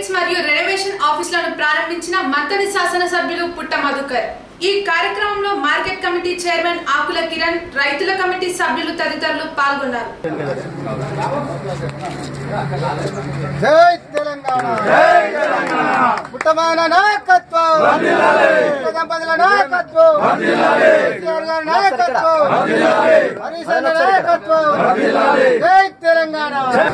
gates మరియు renovation ఆఫీసులను ప్రారంభించిన మంతని శాసనసభ్యులు పుట్ట మధుకర్ ఈ కార్యక్రమంలో market committee chairman Akula Kiran రైతుల కమిటీ సభ్యులు తదితరులు పాల్గొన్నారు జై తెలంగాణ జై తెలంగాణ ఉత్తమైన నాయకత్వం దంపతుల నాయకత్వం కేసీఆర్ గారి నాయకత్వం హరీష్ అన్న నాయకత్వం జై తెలంగాణ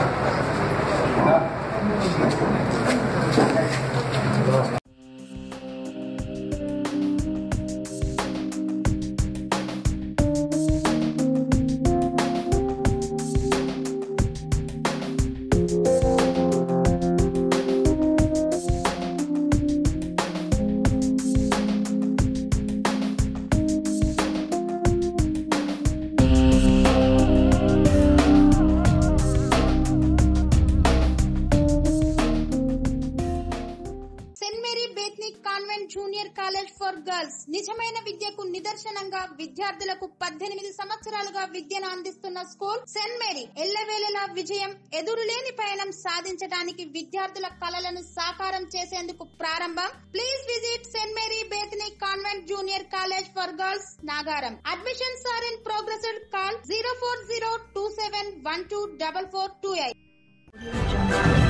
సెయింట్ మేరీ బేత్నిక్ convent junior college for girls నిజమైన విద్యకు నిదర్శనంగా విద్యార్థులకు పద్దెనిమిది సంవత్సరాలుగా విద్యను అందిస్తున్న స్కూల్ సెయింట్ మేరీ ఎల్లవేళలా విజయం ఎదురులేని పయనం సాధించడానికి విద్యార్థుల కలలను సాకారం చేసేందుకు ప్రారంభం ప్లీజ్ విజిట్ సెయింట్ మేరీ బేత్నిక్ convent junior college for girls Nagaram admissions are in progress call zero four zero two seven one two double four two eight